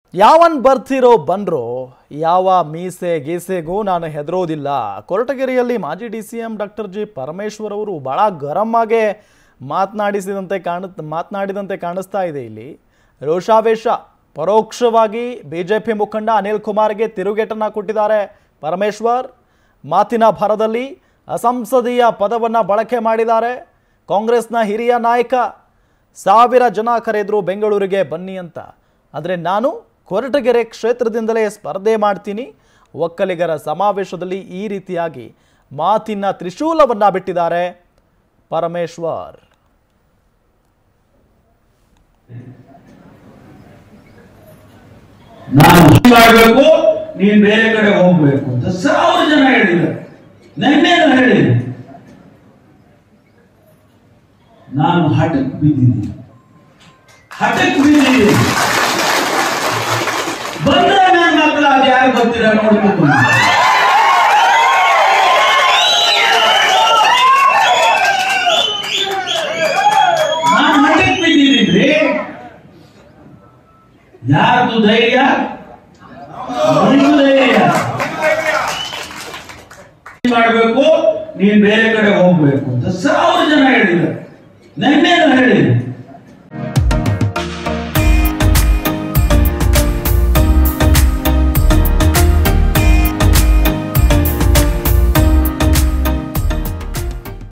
ಯಾವನ್ ಬರ್ತಿರೋ ಬಂದ್ರೋ ಯಾವ ಮೀಸೆ ಗೀಸೆಗೂ ನಾನು ಹೆದರೋದಿಲ್ಲ ಕೊರಟಗೆರೆಯಲ್ಲಿ ಮಾಜಿ D C M doctor G Parameshwar ಅವರು ಬಹಳ ಗರಂ ಆಗಿ ಮಾತನಾಡಿಸಿದಂತೆ ಕಾಣ ಮಾತನಾಡಿದಂತೆ ಕಾಣಿಸ್ತಾ ಇದೆ ಇಲ್ಲಿ ರೋಷಾವೇಶ ಪರೋಕ್ಷವಾಗಿ ಬಿಜೆಪಿ ಮುಖಂಡ ಅನಿಲ್ ಕುಮಾರ್ಗೆ ತಿರುಗೇಟನ್ನ ಕೊಟ್ಟಿದ್ದಾರೆ ಪರಮೇಶ್ವರ್ ಮಾತಿನ ಭರದಲ್ಲಿ ಅಸಂಸದೀಯ ಪದವನ್ನು ಬಳಕೆ ಮಾಡಿದ್ದಾರೆ ಕಾಂಗ್ರೆಸ್ನ ಹಿರಿಯ ನಾಯಕ ಸಾವಿರ ಜನ ಕರೆದ್ರು ಬೆಂಗಳೂರಿಗೆ ಬನ್ನಿ ಅಂತ ಆದರೆ ನಾನು ಕೊರಟಗೆರೆ ಕ್ಷೇತ್ರದಿಂದಲೇ ಸ್ಪರ್ಧೆ ಮಾಡ್ತೀನಿ ಒಕ್ಕಲಿಗರ ಸಮಾವೇಶದಲ್ಲಿ ಈ ರೀತಿಯಾಗಿ ಮಾತಿನ ತ್ರಿಶೂಲವನ್ನ ಬಿಟ್ಟಿದ್ದಾರೆ ಪರಮೇಶ್ವರ್ ನಾನು ಮಾಡಬೇಕು ನೀನ್ ಬೇರೆ ಕಡೆ ಹೋಗ್ಬೇಕು ಅಂತ ಸಾವಿರ ಜನ ಹೇಳಿದ್ದಾರೆ ನೆನ್ನೇನು ಹೇಳಿ ನಾನು ಹಠಕ್ಕೆ ಬಿದ್ದಿದ್ದೀನಿ ಹಠಕ್ಕೆ ಬಿದ್ದಿದ್ದೀನಿ ಬಂದ್ರೆ ನನ್ನ ಮಕ್ಕಳು ಅದು ಯಾರು ಗೊತ್ತಿಲ್ಲ ನೋಡ್ಬೇಕು ನಾನು ಹಠಕ್ಕೆ ಬಿದ್ದಿದ್ದೀನಿ ಯಾರ್ದು ಧೈರ್ಯ ನಿಮ್ದು ಧೈರ್ಯ ಮಾಡಬೇಕು ನೀನ್ ಬೇರೆ ಕಡೆ ಹೋಗ್ಬೇಕು ಅಂತ ಸಾವಿರ ಜನ ಹೇಳಿದ್ದಾರೆ ನೆನ್ನೇನು ಹೇಳಿ